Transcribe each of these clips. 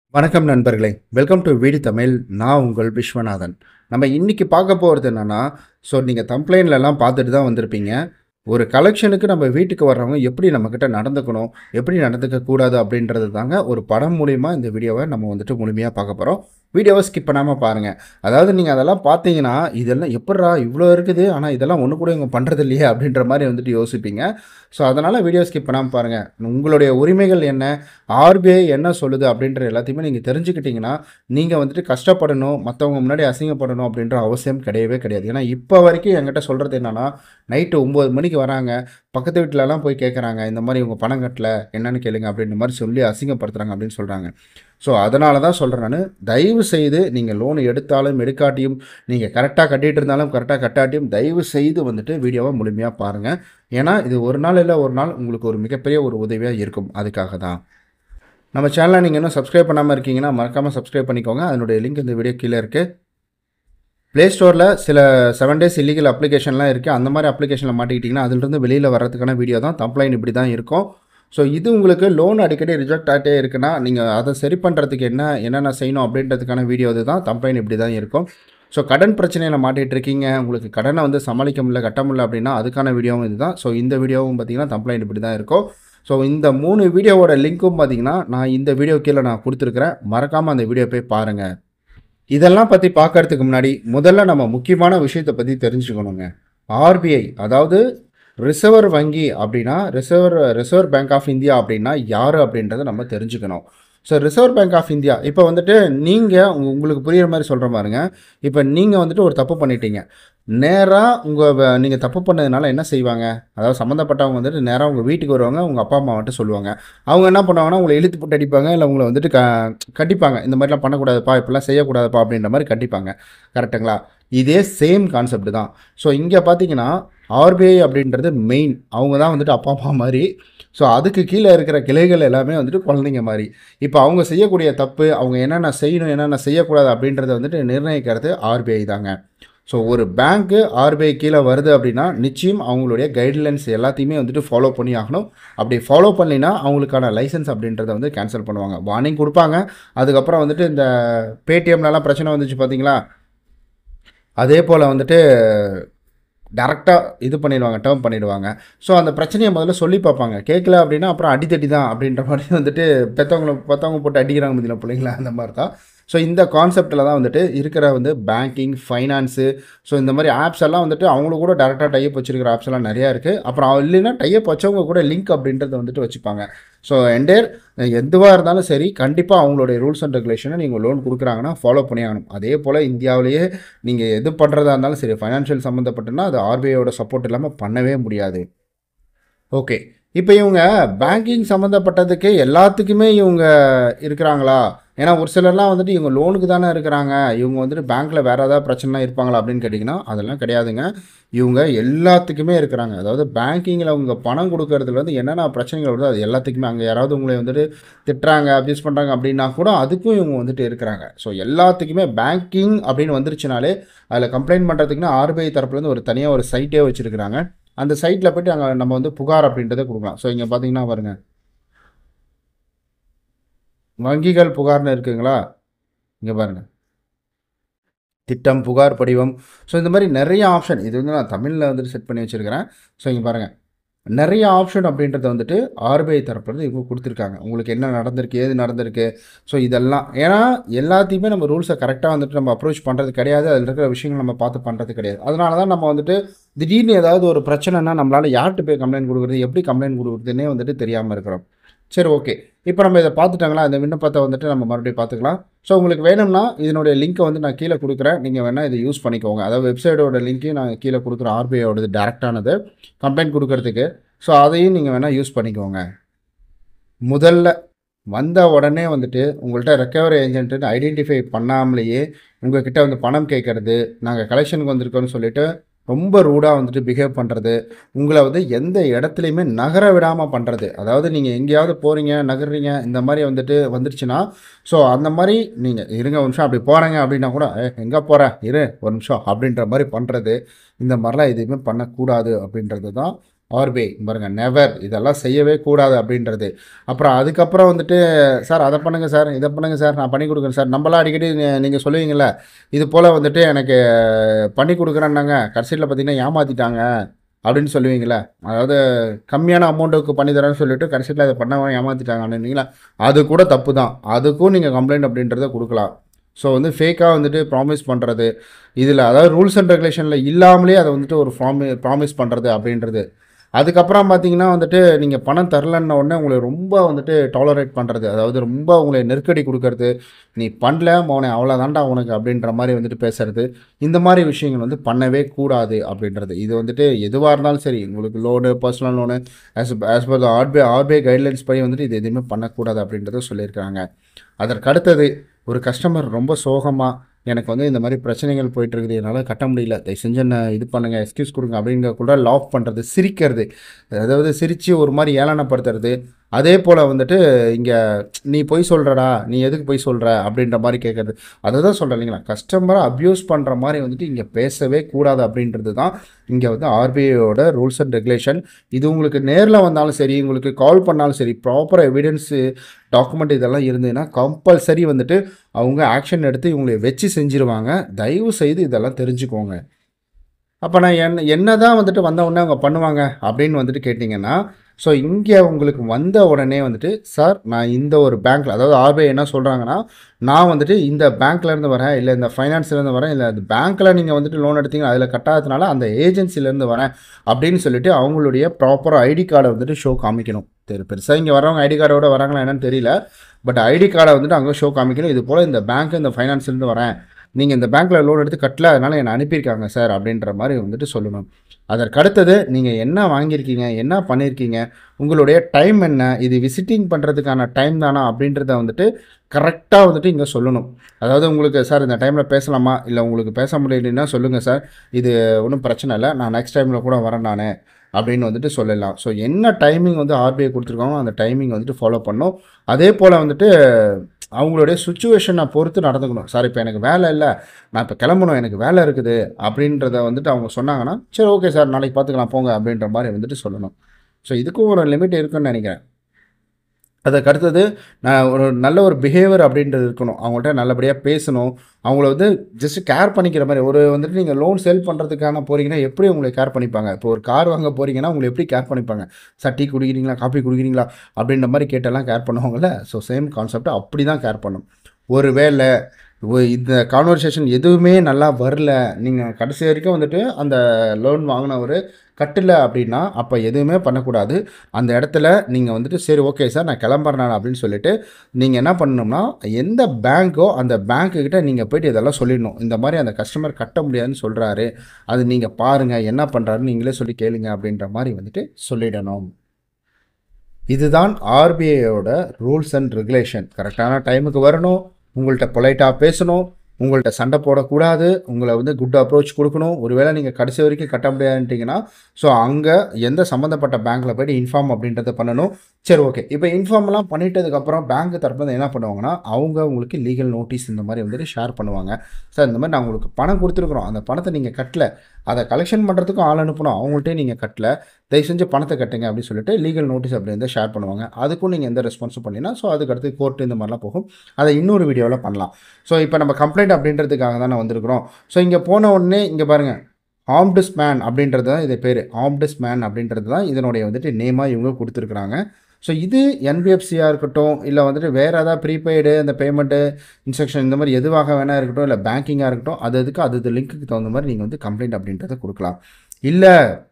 வணக்கம் நண்பர்களே welcome to வீடு தமிழ் நான் உங்கள் விஸ்வநாதன் நம்ம இன்னைக்கு பார்க்க போகிறது என்னென்னா ஸோ நீங்கள் கம்ப்ளைண்ட்லலாம் பார்த்துட்டு தான் வந்திருப்பீங்க ஒரு கலெக்ஷனுக்கு நம்ம வீட்டுக்கு வர்றவங்க எப்படி நம்மக்கிட்ட நடந்துக்கணும் எப்படி நடந்துக்க கூடாது அப்படின்றது தாங்க ஒரு படம் மூலிமா இந்த வீடியோவை நம்ம வந்துட்டு முழுமையாக பார்க்க போகிறோம் வீடியோவை ஸ்கிப் பண்ணாமல் பாருங்கள் அதாவது நீங்கள் அதெல்லாம் பார்த்தீங்கன்னா இதெல்லாம் எப்பட்றா இவ்வளோ இருக்குது ஆனால் இதெல்லாம் ஒன்று கூட இவங்க பண்ணுறது இல்லையே அப்படின்ற மாதிரி வந்துட்டு யோசிப்பீங்க ஸோ அதனால் வீடியோ ஸ்கிப் பண்ணாமல் பாருங்கள் உங்களுடைய உரிமைகள் என்ன ஆர்பிஐ என்ன சொல்லுது அப்படின்ற எல்லாத்தையுமே நீங்கள் தெரிஞ்சுக்கிட்டீங்கன்னா நீங்கள் வந்துட்டு கஷ்டப்படணும் மற்றவங்க முன்னாடி அசிங்கப்படணும் அப்படின்ற அவசியம் கிடையவே கிடையாது ஏன்னா இப்போ வரைக்கும் என்கிட்ட சொல்கிறது என்னென்னா நைட்டு ஒம்பது மணிக்கு வராங்க பக்கத்து வீட்டிலலாம் போய் கேட்குறாங்க இந்த மாதிரி இவங்க பணம் கட்டல என்னன்னு கேளுங்க அப்படின்ற மாதிரி சொல்லி அசிங்கப்படுத்துகிறாங்க அப்படின்னு சொல்கிறாங்க ஸோ அதனால தான் சொல்கிறேன் நான் தயவு செய்து நீங்கள் லோன் எடுத்தாலும் எடுக்காட்டியும் நீங்கள் கரெக்டாக கட்டிகிட்டு இருந்தாலும் கரெக்டாக கட்டாட்டியும் தயவு செய்து வந்துட்டு வீடியோவை முழுமையாக பாருங்கள் ஏன்னா இது ஒரு நாள் இல்லை ஒரு நாள் உங்களுக்கு ஒரு மிகப்பெரிய ஒரு உதவியாக இருக்கும் அதுக்காக தான் நம்ம சேனலை நீங்கள் இன்னும் சப்ஸ்கிரைப் பண்ணாமல் இருக்கீங்கன்னா மறக்காமல் சப்ஸ்கிரைப் பண்ணிக்கோங்க அதனுடைய லிங்க் இந்த வீடியோ கீழே இருக்குது ப்ளே ஸ்டோரில் சில செவன் டேஸ் இல்லீகல் அப்ளிகேஷன்லாம் இருக்குது அந்த மாதிரி அப்ளிகேஷனில் மாட்டிக்கிட்டிங்கன்னா அதிலிருந்து வெளியில் வர்றதுக்கான வீடியோ தான் தம்ப்ளைன் இப்படி தான் இருக்கும் ஸோ இது உங்களுக்கு லோன் அடிக்கடி ரிஜெக்ட் ஆகிட்டே இருக்குன்னா நீங்கள் அதை சரி பண்ணுறதுக்கு என்ன என்னென்ன செய்யணும் அப்படின்றதுக்கான வீடியோ இதுதான் தம்ப்ளைன் இப்படி தான் இருக்கும் ஸோ கடன் பிரச்சனையில் மாட்டிகிட்டு இருக்கீங்க உங்களுக்கு கடனை வந்து சமாளிக்க முடியல கட்ட முடியல அப்படின்னா அதுக்கான வீடியோவும் இதுதான் ஸோ இந்த வீடியோவும் பார்த்தீங்கன்னா தம்ப்ளைன் இப்படி தான் இருக்கும் ஸோ இந்த மூணு வீடியோவோட லிங்க்கும் பார்த்தீங்கன்னா நான் இந்த வீடியோ கீழே நான் கொடுத்துருக்குறேன் மறக்காமல் அந்த வீடியோ போய் பாருங்கள் இதெல்லாம் பற்றி பார்க்கறதுக்கு முன்னாடி முதல்ல நம்ம முக்கியமான விஷயத்தை பற்றி தெரிஞ்சுக்கணுங்க ஆர்பிஐ அதாவது ரிசர்வ் வங்கி அப்படின்னா reserve reserve bank of India அப்படின்னா யார் அப்படின்றத நம்ம தெரிஞ்சுக்கணும் so reserve bank of India இப்போ வந்துட்டு நீங்கள் உங்களுக்கு புரியுற மாதிரி சொல்கிற பாருங்க இப்போ நீங்கள் வந்துட்டு ஒரு தப்பு பண்ணிட்டீங்க நேராக உங்கள் நீங்கள் தப்பு பண்ணதுனால என்ன செய்வாங்க அதாவது சம்மந்தப்பட்டவங்க வந்துட்டு நேராக உங்கள் வீட்டுக்கு வருவாங்க உங்கள் அப்பா அம்மா வந்துட்டு சொல்லுவாங்க அவங்க என்ன பண்ணுவாங்கன்னா உங்களை இழுத்து போட்டு அடிப்பாங்க இல்லை உங்களை வந்துட்டு க கட்டிப்பாங்க இந்த மாதிரிலாம் பண்ணக்கூடாதுப்பா இப்படிலாம் செய்யக்கூடாதுப்பா அப்படின்ற மாதிரி கட்டிப்பாங்க கரெக்டுங்களா இதே சேம் கான்செப்ட் தான் ஸோ இங்கே பார்த்தீங்கன்னா ஆர்பிஐ அப்படின்றது மெயின் அவங்க தான் வந்துட்டு அப்பா அம்மா மாதிரி ஸோ அதுக்கு கீழே இருக்கிற கிளைகள் எல்லாமே வந்துட்டு குழந்தைங்க மாதிரி இப்போ அவங்க செய்யக்கூடிய தப்பு அவங்க என்னென்ன செய்யணும் என்னென்ன செய்யக்கூடாது அப்படின்றத வந்துட்டு நிர்ணயிக்கிறது ஆர்பிஐ தாங்க ஸோ ஒரு பேங்க்கு ஆர்பிஐ கீழே வருது அப்படின்னா நிச்சயம் அவங்களுடைய கைட்லைன்ஸ் எல்லாத்தையுமே வந்துட்டு ஃபாலோ பண்ணி ஆகணும் அப்படி ஃபாலோ பண்ணினா அவங்களுக்கான லைசன்ஸ் அப்படின்றத வந்து கேன்சல் பண்ணுவாங்க வார்னிங் கொடுப்பாங்க அதுக்கப்புறம் வந்துட்டு இந்த பேடிஎம்லலாம் பிரச்சனை வந்துச்சு பார்த்தீங்களா அதே போல் வந்துட்டு டேரெக்டாக இது பண்ணிடுவாங்க டேர்ம் பண்ணிடுவாங்க ஸோ அந்த பிரச்சனையை முதல்ல சொல்லி பார்ப்பாங்க கேட்கல அப்படின்னா அப்புறம் அடித்தடி தான் அப்படின்ற மாதிரி வந்துட்டு பெற்றவங்கள பெற்றவங்க போட்டு அடிக்கிறாங்க பார்த்தீங்களா பிள்ளைங்களா அந்த மாதிரி தான் ஸோ இந்த கான்செப்டில் தான் வந்துட்டு இருக்கிற வந்து பேங்கிங் ஃபைனான்ஸு ஸோ இந்த மாதிரி ஆப்ஸ் எல்லாம் வந்துட்டு அவங்களுக்கு கூட டேரெக்டாக டைப் வச்சிருக்கிற ஆப்ஸ் எல்லாம் நிறையா இருக்குது அப்புறம் இல்லைன்னா டைப் வச்சவங்க கூட லிங்க் அப்படின்றத வந்துட்டு வச்சுப்பாங்க ஸோ என்டேர் எதுவாக இருந்தாலும் சரி கண்டிப்பாக அவங்களுடைய ரூல்ஸ் அண்ட் ரெகுலேஷனை நீங்கள் லோன் கொடுக்குறாங்கன்னா ஃபாலோ பண்ணி ஆகணும் அதே போல் இந்தியாவிலேயே நீங்கள் எது பண்ணுறதா இருந்தாலும் சரி ஃபைனான்ஷியல் சம்மந்தப்பட்டனா அது ஆர்பிஐயோட சப்போர்ட் இல்லாமல் பண்ணவே முடியாது ஓகே இப்போ இவங்க பேங்கிங் சம்மந்தப்பட்டதுக்கு எல்லாத்துக்குமே இவங்க இருக்கிறாங்களா ஏன்னா ஒரு சிலர்லாம் வந்துட்டு இவங்க லோனுக்கு தானே இருக்கிறாங்க இவங்க வந்துட்டு பேங்க்கில் வேறு ஏதாவது பிரச்சனை இருப்பாங்களா அப்படின்னு கேட்டிங்கன்னா அதெல்லாம் கிடையாதுங்க இவங்க எல்லாத்துக்குமே இருக்கிறாங்க அதாவது பேங்கிங்கில் அவங்க பணம் கொடுக்கறதுல வந்து என்னென்ன பிரச்சனைகள் வருதோ அது எல்லாத்துக்குமே அங்கே யாராவது உங்களை வந்துட்டு திட்டுறாங்க அப்யூஸ் பண்ணுறாங்க அப்படின்னா கூட அதுக்கும் இவங்க வந்துட்டு இருக்கிறாங்க ஸோ எல்லாத்துக்குமே பேங்கிங் அப்படின்னு வந்துருச்சுனாலே அதில் கம்ப்ளைண்ட் பண்ணுறதுக்குன்னா ஆர்பிஐ தரப்புலேருந்து ஒரு தனியாக ஒரு சைட்டே வச்சுருக்கிறாங்க அந்த சைட்டில் போய்ட்டு அங்கே நம்ம வந்து புகார் அப்படின்றத கொடுக்கலாம் ஸோ இங்கே பார்த்தீங்கன்னா பாருங்க வங்கிகள் புகார்னு இருக்குங்களா இங்கே பாருங்கள் திட்டம் புகார் படிவம் ஸோ இந்த மாதிரி நிறைய ஆப்ஷன் இது வந்து நான் தமிழில் வந்துட்டு செட் பண்ணி வச்சுருக்கிறேன் ஸோ இங்கே பாருங்கள் நிறைய ஆப்ஷன் அப்படின்றத வந்துட்டு ஆர்பிஐ தரப்புலேருந்து இவங்க கொடுத்துருக்காங்க உங்களுக்கு என்ன நடந்திருக்கு ஏது நடந்திருக்கு ஸோ இதெல்லாம் ஏன்னா எல்லாத்தையுமே நம்ம ரூல்ஸை கரெக்டாக வந்துட்டு நம்ம அப்ரோச் பண்ணுறது கிடையாது அதில் இருக்கிற விஷயங்கள் நம்ம பார்த்து பண்ணுறது கிடையாது அதனால தான் நம்ம வந்துட்டு திடீர்னு ஏதாவது ஒரு பிரச்சனைனா நம்மளால் யார்கிட்ட போய் கம்ப்ளைண்ட் கொடுக்குறது எப்படி கம்ப்ளைண்ட் கொடுக்குறதுனே வந்துட்டு தெரியாமல் இருக்கிறோம் சரி ஓகே இப்போ நம்ம இதை பார்த்துட்டாங்களா இந்த விண்ணப்பத்தை வந்துட்டு நம்ம மறுபடியும் பார்த்துக்கலாம் ஸோ உங்களுக்கு வேணும்னா இதனுடைய லிங்க்கை வந்து நான் கீழே கொடுக்குறேன் நீங்கள் வேணால் இதை யூஸ் பண்ணிக்கோங்க அதாவது வெப்சைட்டோட லிங்க்கையும் நான் கீழே கொடுக்குறேன் ஆர்பிஐயோடது டேரெக்டானது கம்ப்ளைண்ட் கொடுக்கறதுக்கு ஸோ அதையும் நீங்கள் வேணால் யூஸ் பண்ணிக்கோங்க முதல்ல வந்த உடனே வந்துட்டு உங்கள்கிட்ட ரெக்கவரி ஏஜென்ட்டுன்னு ஐடென்டிஃபை பண்ணாமலேயே உங்ககிட்ட வந்து பணம் கேட்குறது நாங்கள் கலெக்ஷனுக்கு வந்திருக்கோன்னு சொல்லிட்டு ரொம்ப ரூடாக வந்துட்டு பிஹேவ் பண்ணுறது உங்களை வந்து எந்த இடத்துலையுமே நகர விடாமல் பண்ணுறது அதாவது நீங்கள் எங்கேயாவது போகிறீங்க நகர்றீங்க இந்த மாதிரி வந்துட்டு வந்துருச்சுன்னா ஸோ அந்த மாதிரி நீங்கள் இருங்க ஒரு நிமிஷம் அப்படி போகிறேங்க அப்படின்னா கூட "ஏ, எங்கே போகிறேன் இரு ஒரு நிமிஷம் அப்படின்ற மாதிரி பண்ணுறது இந்த மாதிரிலாம் எதுவுமே பண்ணக்கூடாது அப்படின்றது தான் ஆர்பே பாருங்கள் நெவர் இதெல்லாம் செய்யவே கூடாது அப்படின்றது அப்புறம் அதுக்கப்புறம் வந்துட்டு சார் அதை பண்ணுங்கள் சார் இதை பண்ணுங்கள் சார் நான் பண்ணி கொடுக்குறேன் சார் நம்மளாம் அடிக்கடி நீங்கள் சொல்லுவீங்கள்ல இது போல் வந்துட்டு எனக்கு பண்ணி கொடுக்குறேன்னாங்க கடைசியில் பார்த்தீங்கன்னா ஏமாற்றிட்டாங்க அப்படின்னு சொல்லுவீங்களே அதாவது கம்மியான அமௌண்ட்டுக்கு பண்ணி தரேன்னு சொல்லிட்டு கடைசியில் அதை பண்ண ஏமாற்றிட்டாங்க அப்படின்னீங்களா அது கூட தப்பு தான் அதுக்கும் நீங்கள் கம்ப்ளைண்ட் அப்படின்றத கொடுக்கலாம் ஸோ வந்து ஃபேக்காக வந்துட்டு ப்ராமிஸ் பண்ணுறது இதில் அதாவது ரூல்ஸ் அண்ட் ரெகுலேஷனில் இல்லாமலே அதை வந்துட்டு ஒரு ப்ராமி ப்ராமிஸ் பண்ணுறது அப்படின்றது அதுக்கப்புறம் பார்த்தீங்கன்னா வந்துட்டு நீங்கள் பணம் தரலன்ன உடனே உங்களை ரொம்ப வந்துட்டு டாலரேட் பண்ணுறது அதாவது ரொம்ப உங்களை நெருக்கடி கொடுக்கறது நீ பண்ணல மோனே அவ்வளோதான்டா உனக்கு அப்படின்ற மாதிரி வந்துட்டு பேசுறது இந்த மாதிரி விஷயங்கள் வந்து பண்ணவே கூடாது அப்படின்றது இது வந்துட்டு எதுவாக இருந்தாலும் சரி உங்களுக்கு loan personal loan as as per RBI RBI guidelines படி வந்துட்டு இது எதுவுமே பண்ணக்கூடாது அப்படின்றத சொல்லியிருக்காங்க அதற்கு அடுத்தது ஒரு கஸ்டமர் ரொம்ப சோகமாக எனக்கு வந்து இந்த மாதிரி பிரச்சனைகள் போயிட்டு இருக்குது என்னால் கட்ட முடியல தயவு செஞ்சு என்ன இது பண்ணுங்கள் எக்ஸ்கியூஸ் கொடுங்க அப்படிங்கிற கூட லாஃப் பண்ணுறது சிரிக்கிறது அதாவது சிரித்து ஒரு மாதிரி ஏளனப்படுத்துறது அதே போல் வந்துட்டு இங்கே நீ பொய் சொல்கிறடா நீ எதுக்கு பொய் சொல்கிற அப்படின்ற மாதிரி கேட்குறது அதை தான் சொல்கிறேன் இல்லைங்களா கஸ்டமரை அப்யூஸ் பண்ணுற மாதிரி வந்துட்டு இங்கே பேசவே கூடாது அப்படின்றது தான் இங்கே வந்து ஆர்பிஐயோட ரூல்ஸ் அண்ட் ரெகுலேஷன் இது உங்களுக்கு நேரில் வந்தாலும் சரி உங்களுக்கு கால் பண்ணாலும் சரி ப்ராப்பர் எவிடன்ஸு டாக்குமெண்ட் இதெல்லாம் இருந்ததுன்னா கம்பல்சரி வந்துட்டு அவங்க ஆக்ஷன் எடுத்து இவங்களை வச்சு செஞ்சுருவாங்க தயவு செய்து இதெல்லாம் தெரிஞ்சுக்கோங்க அப்போ நான் என்ன என்ன தான் வந்துட்டு வந்த உடனே அவங்க பண்ணுவாங்க அப்படின்னு வந்துட்டு கேட்டிங்கன்னா ஸோ இங்கே உங்களுக்கு வந்த உடனே வந்துட்டு சார் நான் இந்த ஒரு பேங்க்கில் அதாவது ஆர்பிஐ என்ன சொல்கிறாங்கன்னா நான் வந்துட்டு இந்த பேங்க்லேருந்து வரேன் இல்லை இந்த ஃபைனான்ஸ்லேருந்து வரேன் இல்லை அந்த பேங்க்கில் நீங்கள் வந்துட்டு லோன் எடுத்தீங்க அதில் கட்டாததுனால அந்த ஏஜென்சிலேருந்து வரேன் அப்படின்னு சொல்லிட்டு அவங்களுடைய ப்ராப்பர் ஐடி கார்டை வந்துட்டு ஷோ காமிக்கணும் தெரி பெருசாக இங்கே வரவங்க ஐடி கார்டோட வராங்களா என்னன்னு தெரியல பட் ஐடி கார்டை வந்துட்டு அங்கே ஷோ காமிக்கணும் இது போல் இந்த பேங்க் இந்த ஃபைனான்ஸ்லேருந்து வரேன் நீங்கள் இந்த பேங்க்கில் லோன் எடுத்து கட்டல அதனால் என்னை அனுப்பியிருக்காங்க சார் அப்படின்ற மாதிரி வந்துட்டு சொல்லணும் அதற்கு அடுத்தது நீங்கள் என்ன வாங்கியிருக்கீங்க என்ன பண்ணியிருக்கீங்க உங்களுடைய டைம் என்ன இது விசிட்டிங் பண்ணுறதுக்கான டைம் தானா அப்படின்றத வந்துட்டு கரெக்டாக வந்துட்டு இங்கே சொல்லணும் அதாவது உங்களுக்கு சார் இந்த டைமில் பேசலாமா இல்லை உங்களுக்கு பேச முடியலன்னா சொல்லுங்கள் சார் இது ஒன்றும் பிரச்சனை இல்லை நான் நெக்ஸ்ட் டைமில் கூட வரேன் நான் அப்படின்னு வந்துட்டு சொல்லலாம் ஸோ என்ன டைமிங் வந்து ஆர்பிஐ கொடுத்துருக்காங்க அந்த டைமிங் வந்துட்டு ஃபாலோ பண்ணணும் அதே போல் வந்துட்டு அவங்களுடைய சுச்சுவேஷனை பொறுத்து நடந்துக்கணும் சார் இப்போ எனக்கு வேலை இல்லை நான் இப்போ கிளம்பணும் எனக்கு வேலை இருக்குது அப்படின்றத வந்துட்டு அவங்க சொன்னாங்கன்னா சரி ஓகே சார் நாளைக்கு பார்த்துக்கலாம் போங்க அப்படின்ற மாதிரி வந்துட்டு சொல்லணும் ஸோ இதுக்கும் ஒரு லிமிட் இருக்குன்னு நினைக்கிறேன் அதுக்கு அடுத்தது நான் ஒரு நல்ல ஒரு பிஹேவியர் அப்படின்றது இருக்கணும் அவங்கள்ட்ட நல்லபடியாக பேசணும் அவங்கள வந்து ஜஸ்ட் கேர் பண்ணிக்கிற மாதிரி ஒரு வந்துட்டு நீங்கள் லோன் சேல் பண்ணுறதுக்கான போகிறீங்கன்னா எப்படி உங்களை கேர் பண்ணிப்பாங்க இப்போ ஒரு கார் வாங்க போகிறீங்கன்னா உங்களை எப்படி கேர் பண்ணிப்பாங்க சார் டீ குடிக்கிறீங்களா காஃபி குடிக்கிறீங்களா அப்படின்ற மாதிரி கேட்டெல்லாம் கேர் பண்ணுவாங்கல்ல ஸோ சேம் கான்செப்ட் அப்படி தான் கேர் பண்ணும் ஒரு வேளை ஒ- இந்த கான்வர்சேஷன் எதுவுமே நல்லா வரல நீங்கள் கடைசி வரைக்கும் வந்துட்டு அந்த லோன் வாங்கினவர் கட்டல அப்படின்னா அப்போ எதுவுமே பண்ணக்கூடாது அந்த இடத்துல நீங்கள் வந்துட்டு சரி ஓகே சார் நான் கிளம்புறேன் நான் அப்படின்னு சொல்லிட்டு நீங்கள் என்ன பண்ணணும்னா எந்த பேங்க்கோ அந்த பேங்க்குக்கிட்ட நீங்கள் போயிட்டு இதெல்லாம் சொல்லிடணும் இந்த மாதிரி அந்த கஸ்டமர் கட்ட முடியாதுன்னு சொல்கிறாரு அது நீங்கள் பாருங்கள் என்ன பண்ணுறாருன்னு நீங்களே சொல்லி கேளுங்க அப்படின்ற மாதிரி வந்துட்டு சொல்லிடணும் இதுதான் ஆர்பிஐயோட ரூல்ஸ் அண்ட் ரெகுலேஷன் கரெக்டான டைமுக்கு வரணும் உங்கள்கிட்ட பொலைட்டாக பேசணும் உங்கள்கிட்ட சண்டை போடக்கூடாது உங்களை வந்து குட் அப்ரோச் கொடுக்கணும் ஒருவேளை நீங்கள் கடைசி வரைக்கும் கட்ட முடியாதுன்ட்டிங்கன்னா ஸோ அங்கே எந்த சம்மந்தப்பட்ட பேங்க்கில் போய்ட்டு இன்ஃபார்ம் அப்படின்றத பண்ணணும் சரி ஓகே இப்போ இன்ஃபார்ம்லாம் பண்ணிட்டதுக்கப்புறம் பேங்க் தரப்புல என்ன பண்ணுவாங்கன்னா அவங்க உங்களுக்கு லீகல் நோட்டீஸ் இந்த மாதிரி வந்துட்டு ஷேர் பண்ணுவாங்க சார் இந்த மாதிரி நான் உங்களுக்கு பணம் கொடுத்துருக்குறோம் அந்த பணத்தை நீங்கள் கட்டல அதை கலெக்ஷன் பண்ணுறதுக்கும் ஆள் அனுப்பணும் அவங்கள்ட்டே நீங்கள் கட்டல தயவு செஞ்சு பணத்தை கட்டுங்க அப்படின்னு சொல்லிட்டு லீகல் நோட்டீஸ் அப்படி வந்து ஷேர் பண்ணுவாங்க அதுக்கும் நீங்கள் எந்த ரெஸ்பான்ஸும் பண்ணினா ஸோ அதுக்கு அடுத்து கோர்ட்டு இந்த மாதிரிலாம் போகும் அதை இன்னொரு வீடியோவில் பண்ணலாம் ஸோ இப்போ நம்ம கம்ப்ளைண்ட் அப்படின்றதுக்காக தான் வந்திருக்கிறோம் ஸோ இங்கே போன உடனே இங்கே பாருங்கள் ஆம்டிஸ் மேன் அப்படின்றது தான் இது பேர் ஆம்டிஸ் மேன் அப்படின்றது தான் இதனுடைய வந்துட்டு நேமாக இவங்க கொடுத்துருக்குறாங்க ஸோ இது என்பிஎஃப்சியாக இருக்கட்டும் இல்லை வந்துட்டு வேறு ஏதாவது ப்ரீபெய்டு அந்த பேமெண்ட்டு இன்ஸ்ட்ரக்ஷன் இந்த மாதிரி எதுவாக வேணா இருக்கட்டும் இல்லை பேங்கிங்காக இருக்கட்டும் அது அதுக்கு அது அது லிங்க்குக்கு தகுந்த மாதிரி நீங்கள் வந்து கம்ப்ளைண்ட் அப்படின்றத கொடுக்கலாம் இல்லை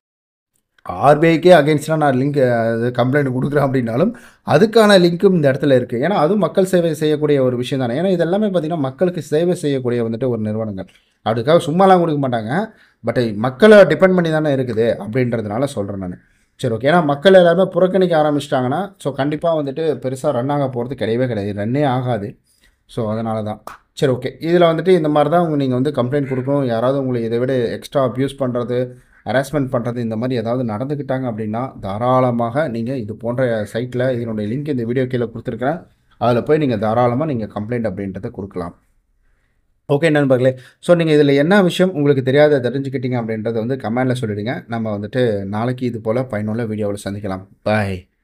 ஆர்பிஐக்கே அகேன்ஸ்டாக நான் லிங்க் கம்ப்ளைண்ட் கொடுக்குறேன் அப்படின்னாலும் அதுக்கான லிங்க்கும் இந்த இடத்துல இருக்குது ஏன்னா அதுவும் மக்கள் சேவை செய்யக்கூடிய ஒரு விஷயம் தானே ஏன்னா இதெல்லாமே பார்த்திங்கன்னா மக்களுக்கு சேவை செய்யக்கூடிய வந்துட்டு ஒரு நிறுவனங்கள் அதுக்காக சும்மாலாம் கொடுக்க மாட்டாங்க பட் மக்களை டிபெண்ட் பண்ணி தானே இருக்குது அப்படின்றதுனால சொல்கிறேன் நான் சரி ஓகே ஏன்னா மக்கள் எல்லாருமே புறக்கணிக்க ஆரம்பிச்சிட்டாங்கன்னா ஸோ கண்டிப்பாக வந்துட்டு பெருசாக ரன் ஆக போகிறது கிடையவே கிடையாது ரன்னே ஆகாது ஸோ அதனால தான் சரி ஓகே இதில் வந்துட்டு இந்த மாதிரி தான் உங்க நீங்கள் வந்து கம்ப்ளைண்ட் கொடுக்கணும் யாராவது உங்களை இதை விட எக்ஸ்ட்ரா அப்யூஸ் பண்ணுறது ஹராஸ்மெண்ட் பண்ணுறது இந்த மாதிரி ஏதாவது நடந்துக்கிட்டாங்க அப்படின்னா தாராளமாக நீங்கள் இது போன்ற சைட்டில் இதனுடைய லிங்க் இந்த வீடியோ கீழே கொடுத்துருக்கேன் அதில் போய் நீங்கள் தாராளமாக நீங்கள் கம்ப்ளைண்ட் அப்படின்றத கொடுக்கலாம் ஓகே நண்பர்களே ஸோ நீங்கள் இதில் என்ன விஷயம் உங்களுக்கு தெரியாத தெரிஞ்சுக்கிட்டீங்க அப்படின்றத வந்து கமெண்டில் சொல்லிடுங்க நம்ம வந்துட்டு நாளைக்கு இது போல் பயனுள்ள வீடியோவில் சந்திக்கலாம் பாய்